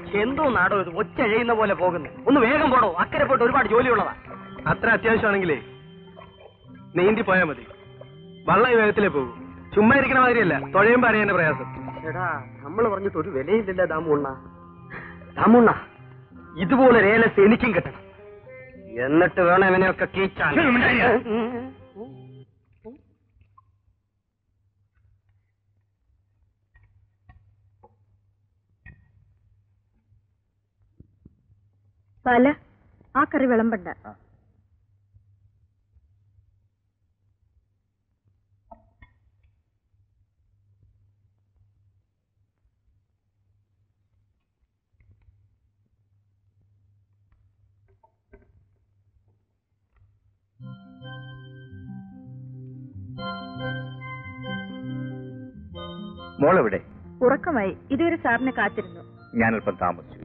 എന്തോ നാടോ ഇത് ഒച്ചഴയുന്ന പോലെ പോകുന്നു ഒന്ന് വേഗം പോടോ അക്കരെ പോയിട്ട് ഒരുപാട് ജോലിയുള്ളതാ അത്ര അത്യാവശ്യമാണെങ്കിലേ നീന്തി പോയാൽ മതി വള്ളം ഈ വേഗത്തിലേ പോകും ചുമ്മാ ഇരിക്കണ മാതിരിയല്ല തുഴയുമ്പോ അറിയാൻ പ്രയാസം എടാ നമ്മൾ പറഞ്ഞിട്ട് ഒരു വിലയില്ലല്ലോ ദാമുണ്ണ ദാമുണ്ണ ഇതുപോലെ രേലസ് എനിക്കും കിട്ടണം എന്നിട്ട് വേണം ഇവനെയൊക്കെ കീച്ചാൻ പല ആ കറി വിളമ്പണ്ട മോളെവിടെ ഉറക്കമായി ഇതുവരെ സാറിനെ കാത്തിരുന്നു ഞാനല്പം താമസിച്ചു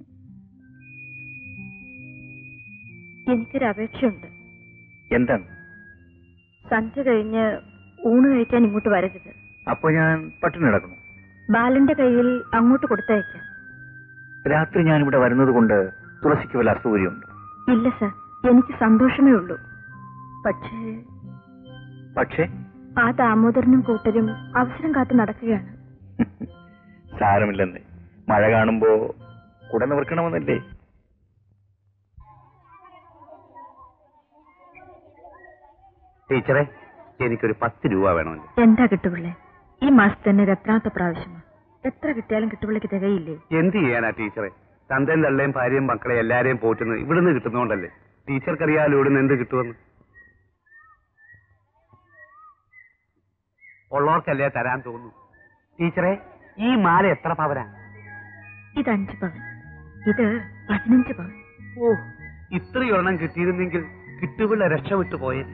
എനിക്കൊരു അപേക്ഷയുണ്ട് എന്താണ് സന്ധ്യ കഴിഞ്ഞ് ഊണ് കഴിക്കാൻ ഇങ്ങോട്ട് വരരുത് അപ്പൊ ഞാൻ പട്ടിണി കിടക്കണം ബാലന്റെ കയ്യിൽ അങ്ങോട്ട് കൊടുത്തയക്കാം രാത്രി ഞാൻ ഇവിടെ വരുന്നത് കൊണ്ട് തുളസിക്ക് വല്ല അസൗകര്യമുണ്ട് ഇല്ല സർ എനിക്ക് സന്തോഷമേ ഉള്ളൂ പക്ഷേ പക്ഷേ ആ ദാമോദരനും കൂട്ടരും അവസരം കാത്തു നടക്കുകയാണ് സാരമില്ലെന്ന് മഴ കാണുമ്പോ കുട നിവർക്കണമെന്നല്ലേ ടീച്ചറെ എനിക്കൊരു പത്ത് രൂപ വേണമല്ലോ എന്താ കിട്ടുപിള്ളേ ഈ മാസത്തെ തന്നെ ഇത് എത്രാമത്തെ പ്രാവശ്യമാ എത്ര കിട്ടിയാലും കിട്ടുപിള്ളക്ക് തികയില്ലേ എന്ത് ചെയ്യാനാ ടീച്ചറെ തന്തയും തള്ളയും ഭാര്യയും മക്കളെ എല്ലാരെയും പോറ്റുന്നത് ഇവിടുന്ന് കിട്ടുന്നോണ്ടല്ലേ ടീച്ചർക്കറിയാലോ ഇവിടുന്ന് എന്ത് കിട്ടുമെന്ന് ഉള്ളവർക്കല്ലേ തരാൻ തോന്നുന്നു ടീച്ചറെ ഈ മാല എത്ര പവനാ ഇത് അഞ്ച് പവൻ ഇത് പതിനഞ്ച് പവൻ ഓ ഇത്രയൊരെണ്ണം കിട്ടിയിരുന്നെങ്കിൽ കിട്ടുപിള്ള രക്ഷപ്പെട്ടു പോയത്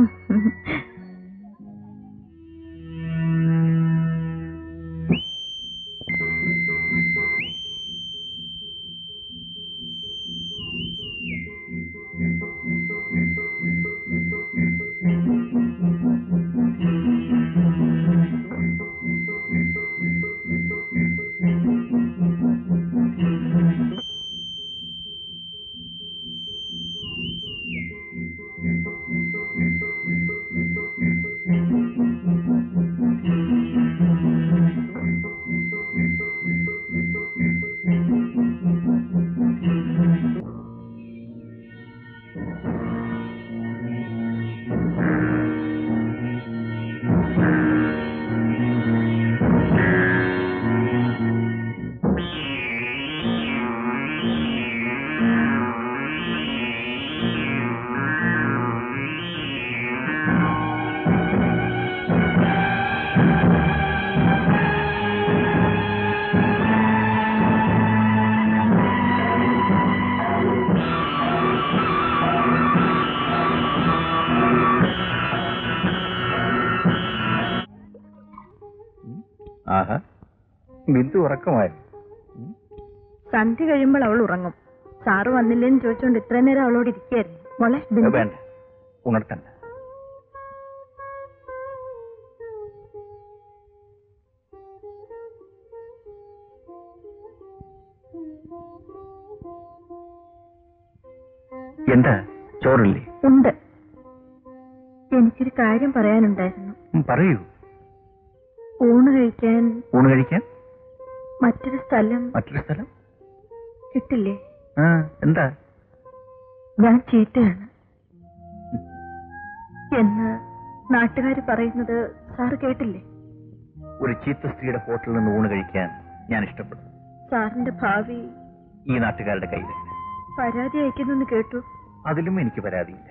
ആഹാ ബിന്ദു ഉറക്കമായി സന്ധ്യ കഴിയുമ്പോൾ അവൾ ഉറങ്ങും സാറ് വന്നില്ലേന്ന് ചോദിച്ചോണ്ട് ഇത്രയും നേരം അവളോട് ഇരിക്കായിരുന്നു മോളെ ബിന്ദു. വേണ്ട ഉണർത്തണ്ട എന്താ ചോറില്ലേ ഉണ്ട് എനിക്കൊരു കാര്യം പറയാനുണ്ടായിരുന്നു ഉം, പറയൂ ഊണ് കഴിക്കാൻ ഊണ് കഴിക്കാൻ മറ്റൊരു സ്ഥലം മറ്റൊരു സ്ഥലം കിട്ടില്ലേ ആ എന്താ ഞാൻ ചീത്തയാണ് എന്ന് നാട്ടുകാർ പറയുന്നത് സാറ് കേട്ടില്ലേ ഒരു ചീത്ത സ്ത്രീയുടെ ഹോട്ടലിൽ നിന്ന് ഊണ് കഴിക്കാൻ ഞാൻ ഇഷ്ടപ്പെടും സാറിന്റെ ഭാവി ഈ നാട്ടുകാരുടെ കയ്യിൽ പരാതി അയക്കുന്നെന്ന് കേട്ടു അതിലും എനിക്ക് പരാതിയില്ല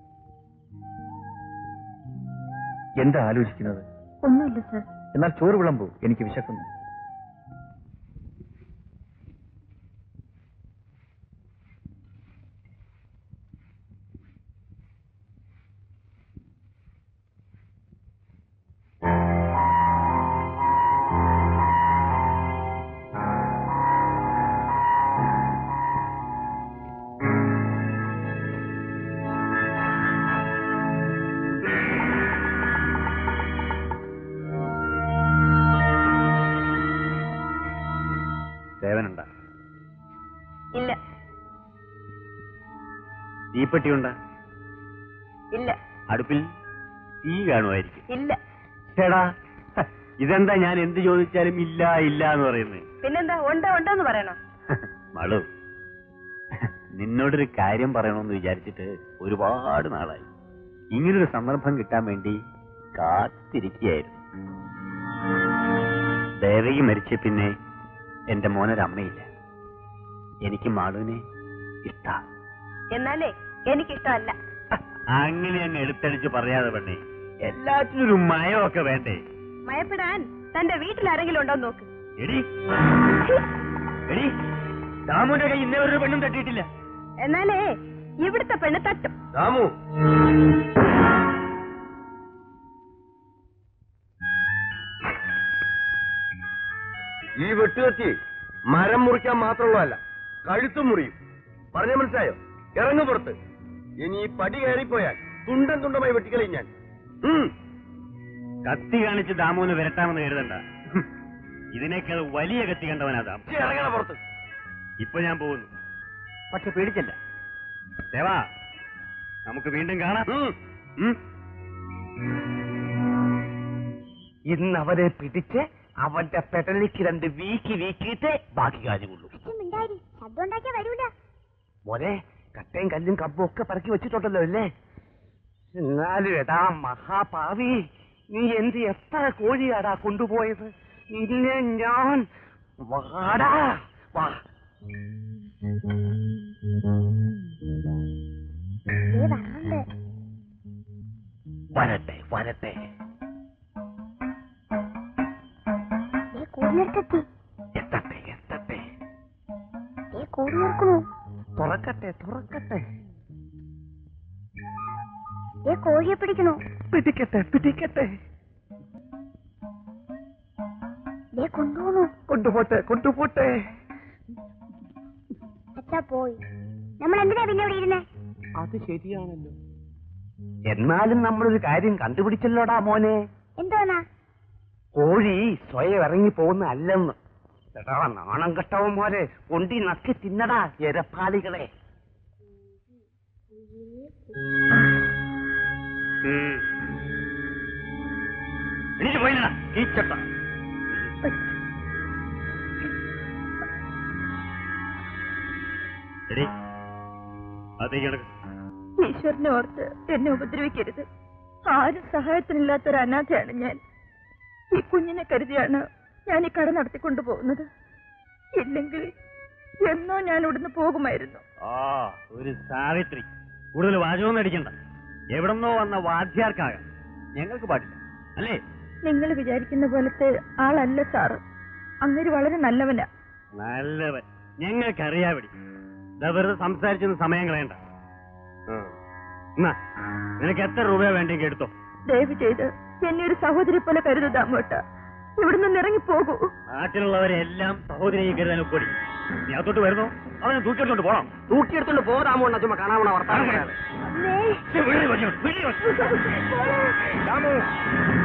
എന്താ ആലോചിക്കുന്നത് ഒന്നുമില്ല സാർ എന്നാൽ ചോറ് വിളമ്പൂ എനിക്ക് വിശക്കുന്നു തീപ്പെട്ടിയുണ്ട ഇല്ല അടുപ്പിൽ തീ കാണുമായിരിക്കും ഇല്ല ചേടാ ഇതെന്താ ഞാൻ എന്ത് ചോദിച്ചാലും ഇല്ല ഇല്ല എന്ന് പറയുന്നത് പിന്നെന്താ ഉണ്ട് ഉണ്ടെന്ന് പറയണോ മളു നിന്നോടൊരു കാര്യം പറയണമെന്ന് വിചാരിച്ചിട്ട് ഒരുപാട് നാളായി ഇങ്ങനൊരു സന്ദർഭം കിട്ടാൻ വേണ്ടി കാത്തിരിക്കുകയായിരുന്നു ദേവകി മരിച്ച പിന്നെ എന്റെ മോനൊരമ്മയില്ല എനിക്ക് മാളുവിനെ ഇഷ്ട എന്നാലേ എനിക്കിഷ്ടമല്ല അങ്ങനെ അങ്ങ് എടുത്തടിച്ച് പറയാതെ പെണ്ണേ എല്ലാത്തിനും ഒരു മയമൊക്കെ വേണ്ടേ മയപ്പെടാൻ തന്റെ വീട്ടിൽ ആരെങ്കിലും ഉണ്ടോ നോക്ക് എടി എടി ദാമുന്റെ കൈ ഇന്നേ ഒരു പെണ്ണും തട്ടിയിട്ടില്ല എന്നാലേ ഇവിടുത്തെ പെണ്ണ് തട്ടും ദാമു ഈ വെട്ടുകത്തി മരം മുറിക്കാൻ മാത്രമുള്ളതല്ല കഴുത്തും മുറിയും പറഞ്ഞ മനസ്സിലായോ ഇറങ്ങു പുറത്ത് ഇനി ഈ പടി കയറിപ്പോയാൽ തുണ്ടൻ തുണ്ടമായി വെട്ടിക്കളയും ഞാൻ ഉം. കത്തി കാണിച്ച് ദാമുവിന് വരട്ടാമെന്ന് കരുതണ്ട ഹും. ഇതിനേക്കാൾ വലിയ കത്തി കണ്ടവനാ ദാം ഇച്ചി ഇറങ്ങണ പുറത്ത് ഇപ്പൊ ഞാൻ പോകുന്നു പക്ഷെ പേടിച്ചല്ല ദേവാ നമുക്ക് വീണ്ടും കാണാം ഉം. ഉം? ഇന്ന് അവരെ പിടിച്ച് അവന്റെ പെടലിക്ക് രണ്ട് വീക്കി വീക്കിയിട്ട് ബാക്കി കാര്യമുള്ളൂ ശബ്ദം ഉണ്ടാക്കിയാ വരൂല മോനെ കട്ടയും കല്ലും കമ്പും ഒക്കെ പറക്കി വെച്ചിട്ടുണ്ടല്ലോ അല്ലേ എന്നാലും എടാ മഹാപാവി നീ എന്ത് എത്ര കോഴിയാടാ കൊണ്ടുപോയത് നിന്നെ ഞാൻ വാടാ വാ ദേ വരണുണ്ട് വരട്ടെ വരട്ടെ ദേ കൂടിനടുത്തെത്തി എത്തട്ടെ എത്തട്ടെ ദേ കൂടി നിൽക്കണു തുറക്കട്ടെ തുറക്കട്ടെ ദേ കോഴിയെ പിടിക്കണു പിടിക്കട്ടെ പിടിക്കട്ടെ ദേ കൊണ്ടുപോണു കൊണ്ടുപോട്ടെ കൊണ്ടുപോട്ടെ അച്ഛാ പോയി നമ്മൾ എന്തിനാ പിന്നെ ഇവിടെ ഇരുന്നേ അത് ശരിയാണല്ലോ എന്നാലും നമ്മളൊരു കാര്യം കണ്ടുപിടിച്ചല്ലോടാ മോനെ എന്തോന്നാ കോഴി സ്വയം ഇറങ്ങി പോകുന്ന അല്ലെന്ന് എടാ നാണം കെട്ടവൻ മോനെ കൊണ്ടി നക്കി തിന്നടാ എരപ്പാളികളെ ഉം. എണീറ്റ് പോയില്ലടാ കീച്ചട്ട എടി അതേക്ക് കിടക്ക് ഈശ്വരനെ ഓർത്ത് എന്നെ ഉപദ്രവിക്കരുത് ആരും സഹായത്തിനില്ലാത്തൊരു അനാഥയാണ് ഞാൻ ഈ കുഞ്ഞിനെ കരുതിയാണ് ഞാൻ ഈ കട നടത്തിക്കൊണ്ടു പോകുന്നത് ഇല്ലെങ്കിൽ എന്നോ ഞാൻ ഇവിടുന്ന് പോകുമായിരുന്നു ആ ഒരു സാവിത്രി കൂടുതൽ വാചകമൊന്നും അടിക്കണ്ട എവിടെന്നോ വന്ന വാദ്യാർക്കാകാം ഞങ്ങൾക്ക് പാടില്ല അല്ലേ നിങ്ങൾ വിചാരിക്കുന്ന പോലത്തെ ആളല്ല സാറ് അങ്ങേര് വളരെ നല്ലവനാ നല്ലവൻ ഞങ്ങൾക്കറിയാവിടി ഇതാ വെറുതെ സംസാരിച്ചൊന്നും സമയം കളയണ്ട ആ. എന്നാ നിനക്ക് എത്ര രൂപ വേണ്ടെങ്കിൽ എടുത്തോ ദയവ് ചെയ്ത് എന്നെ ഒരു സഹോദരി പോലെ കരുതാമോട്ട ഇവിടുന്ന് ഇറങ്ങി പോകൂ നാട്ടിലുള്ളവരെല്ലാം സഹോദരി കരുതാൻ ഒക്കൊടി നീ അകത്തോട്ട് വരുന്നോ അവനെ തൂക്കിയെടുത്തോണ്ട് പോണം തൂക്കിയെടുത്തോണ്ട് പോ ദാമു ചുമ്മാ കാണാമണ വർത്താനം പറയാതെ വീട്ടിൽ വെച്ചോ, വീട്ടിൽ വെച്ചോ. ദാമു